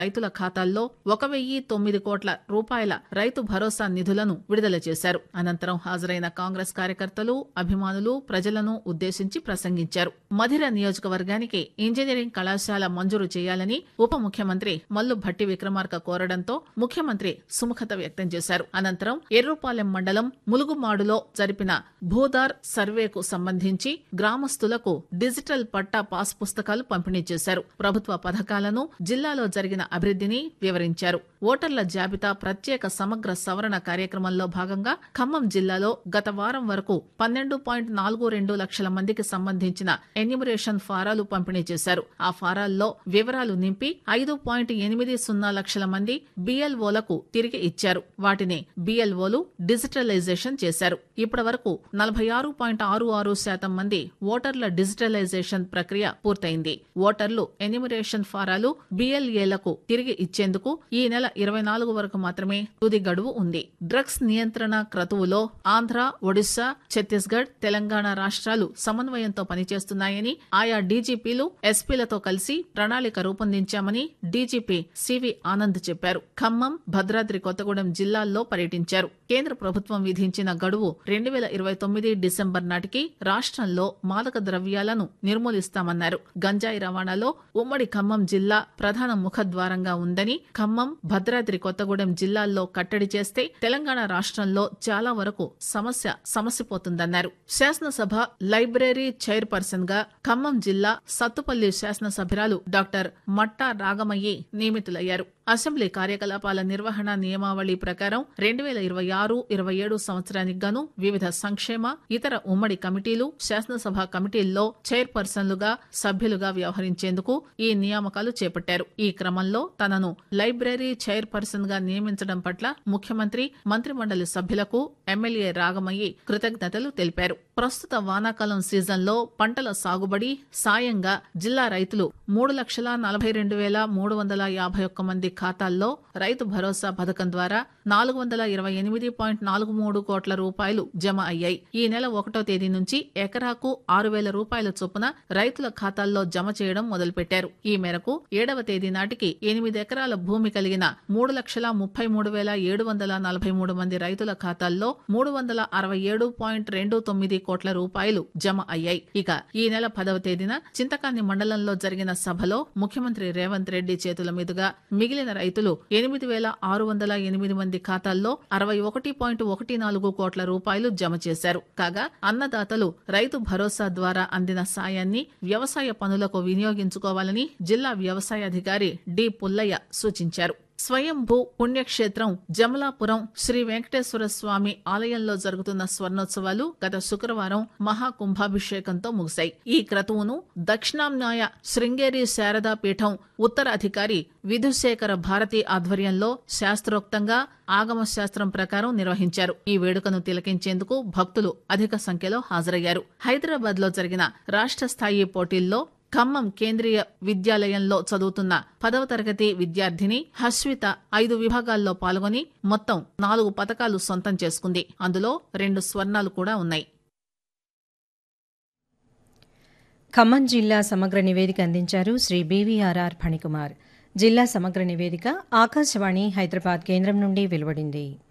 రైతుల ఖాతాల్లో ఒక వెయ్యి తొమ్మిది కోట్ల రూపాయల రైతు భరోసా నిధులను విడుదల చేశారు అనంతరం హాజరైన కాంగ్రెస్ కార్యకర్తలు అభిమానులు ప్రజలను ఉద్దేశించి ప్రసంగించారు మధిర నియోజకవర్గానికి ఇంజనీరింగ్ కళాశాల మంజూరు చేయాలని ఉప ముఖ్యమంత్రి మల్లు భట్టి విక్రమార్క కోరడంతో ముఖ్యమంత్రి సుముఖత వ్యక్తం చేశారు అనంతరం ఎర్రుపాలెం మండలం ములుగుమాడులో జరిపిన భూదార్ సర్వేకు సంబంధించి గ్రామస్తులకు డిజిటల్ పట్టా పాస్ పుస్తకాలు పంపిణీ చేశారు ప్రభుత్వ పథకాలను జిల్లాలో జరిగిన అభివృద్ధిని వివరించారు ఓటర్ల జాబితా ప్రత్యేక సమగ్ర సవరణ కార్యక్రమంలో భాగంగా ఖమ్మం జిల్లాలో గత వారం వరకు పన్నెండు పాయింట్ నాలుగు రెండు లక్షల మందికి సంబంధించిన ఎన్యూమరేషన్ ఫారాలు పంపిణీ చేశారు ఆ ఫారాల్లో వివరాలు నింపి ఐదు పాయింట్ ఎనిమిది సున్నా లక్షల మంది బిఎల్ఓలకు తిరిగి ఇచ్చారు వాటిని బిఎల్ఓలు డిజిటలైజేషన్ చేశారు ఇప్పటి వరకు నలభై ఆరు పాయింట్ ఆరు ఆరు శాతం మంది ఓటర్ల డిజిటలైజేషన్ ప్రక్రియ పూర్తయింది ఓటర్లు ఎన్యూమరేషన్ ఫారాలు బిఎల్ఏలకు తిరిగి ఇచ్చేందుకు ఈ నెల ఇరవై నాలుగు వరకు మాత్రమే తుది గడువు ఉంది డ్రగ్స్ నియంత్రణ క్రతువులో ఆంధ్ర ఒడిశా ఛత్తీస్గఢ్ తెలంగాణ రాష్ట్రాలు సమన్వయంతో పనిచేస్తున్నాయని ఆయా డీజీపీలు ఎస్పీలతో కలిసి ప్రణాళిక రూపొందించామని డీజీపీ సివి ఆనంద్ చెప్పారు ఖమ్మం భద్రాద్రి కొత్తగూడెం జిల్లాల్లో పర్యటించారు కేంద్ర ప్రభుత్వం విధించిన గడువు రెండు వేల ఇరవై తొమ్మిది డిసెంబర్ నాటికి రాష్ట్రంలో మాదక ద్రవ్యాలను నిర్మూలిస్తామన్నారు గంజాయి రవాణాలో ఉమ్మడి ఖమ్మం జిల్లా ప్రధాన ముఖద్వారంగా ఉందని ఖమ్మం భద్రాద్రి కొత్తగూడెం జిల్లాల్లో కట్టడి చేస్తే తెలంగాణ రాష్ట్రంలో చాలా వరకు సమస్య సమసిపోతుందన్నారు శాసనసభ లైబ్రరీ చైర్పర్సన్ గా ఖమ్మం జిల్లా సత్తుపల్లి శాసనసభ్యురాలు డాక్టర్ మట్టా రాగమయ్యి నియమితులయ్యారు అసెంబ్లీ కార్యకలాపాల నిర్వహణ నియమావళి ప్రకారం రెండు వేల ఇరవై ఆరు ఇరవై ఏడు సంవత్సరానికి గాను వివిధ సంక్షేమ ఇతర ఉమ్మడి కమిటీలు శాసనసభ కమిటీల్లో చైర్పర్సన్లుగా సభ్యులుగా వ్యవహరించేందుకు ఈ నియామకాలు చేపట్టారు ఈ క్రమంలో తనను లైబ్రరీ చైర్పర్సన్ గా నియమించడం పట్ల ముఖ్యమంత్రి మంత్రిమండలి సభ్యులకు ఎమ్మెల్యే రాగమయ్యి కృతజ్ఞతలు తెలిపారు ప్రస్తుత వానాకాలం సీజన్లో పంటల సాగుబడి సాయంగా జిల్లా రైతులు మూడు లక్షల నలభై రెండు వేల మూడు వందల యాభై ఒక్క మంది ఖాతాల్లో రైతు భరోసా పథకం ద్వారా నాలుగు వందల ఇరవై ఎనిమిది పాయింట్ నాలుగు మూడు కోట్ల రూపాయలు జమ అయ్యాయి ఈ నెల ఒకటో తేదీ నుంచి ఎకరాకు ఆరు వేల రూపాయల చొప్పున రైతుల ఖాతాల్లో జమ చేయడం మొదలుపెట్టారు ఈ మేరకు ఏడవ తేదీ నాటికి ఎనిమిది ఎకరాల భూమి కలిగిన మూడు లక్షల ముప్పై మూడు వేల ఏడు వందల నలభై మూడు మంది రైతుల ఖాతాల్లో మూడు వందల అరవై ఏడు పాయింట్ రెండు తొమ్మిది కోట్ల రూపాయలు జమ అయ్యాయి ఇక ఈ నెల పదవ తేదీన చింతకాని మండలంలో జరిగిన సభలో ముఖ్యమంత్రి రేవంత్ రెడ్డి చేతుల మీదుగా మిగిలిన రైతులు ఎనిమిది వేల ఆరు వందల ఎనిమిది మంది ఖాతాల్లో అరవై ఒకటి పాయింట్ ఒకటి నాలుగు కోట్ల రూపాయలు జమ చేశారు కాగా అన్నదాతలు రైతు భరోసా ద్వారా అందిన సాయాన్ని వ్యవసాయ పనులకు వినియోగించుకోవాలని జిల్లా వ్యవసాయాధికారి డి పుల్లయ్య సూచించారు స్వయంభూ పుణ్యక్షేత్రం జమలాపురం శ్రీ వెంకటేశ్వర స్వామి ఆలయంలో జరుగుతున్న స్వర్ణోత్సవాలు గత శుక్రవారం మహాకుంభాభిషేకంతో ముగిశాయి ఈ క్రతువును దక్షిణాంనాయ శృంగేరి శారదా పీఠం ఉత్తరాధికారి విధుశేఖర భారతి ఆధ్వర్యంలో శాస్త్రోక్తంగా ఆగమ శాస్త్రం ప్రకారం నిర్వహించారు ఈ వేడుకను తిలకించేందుకు భక్తులు అధిక సంఖ్యలో హాజరయ్యారు హైదరాబాద్ లో జరిగిన రాష్ట్ర స్థాయి పోటీల్లో ఖమ్మం కేంద్రీయ విద్యాలయంలో చదువుతున్న పదవ తరగతి విద్యార్థిని హస్విత ఐదు విభాగాల్లో పాల్గొని మొత్తం నాలుగు పథకాలు సొంతం చేసుకుంది అందులో రెండు స్వర్ణాలు కూడా ఉన్నాయి ఖమ్మం జిల్లా సమగ్ర నివేదిక అందించారు శ్రీ బీవీఆర్ఆర్ ఫణికుమార్ జిల్లా సమగ్ర నివేదిక ఆకాశవాణి హైదరాబాద్ కేంద్రం నుండి వెలువడింది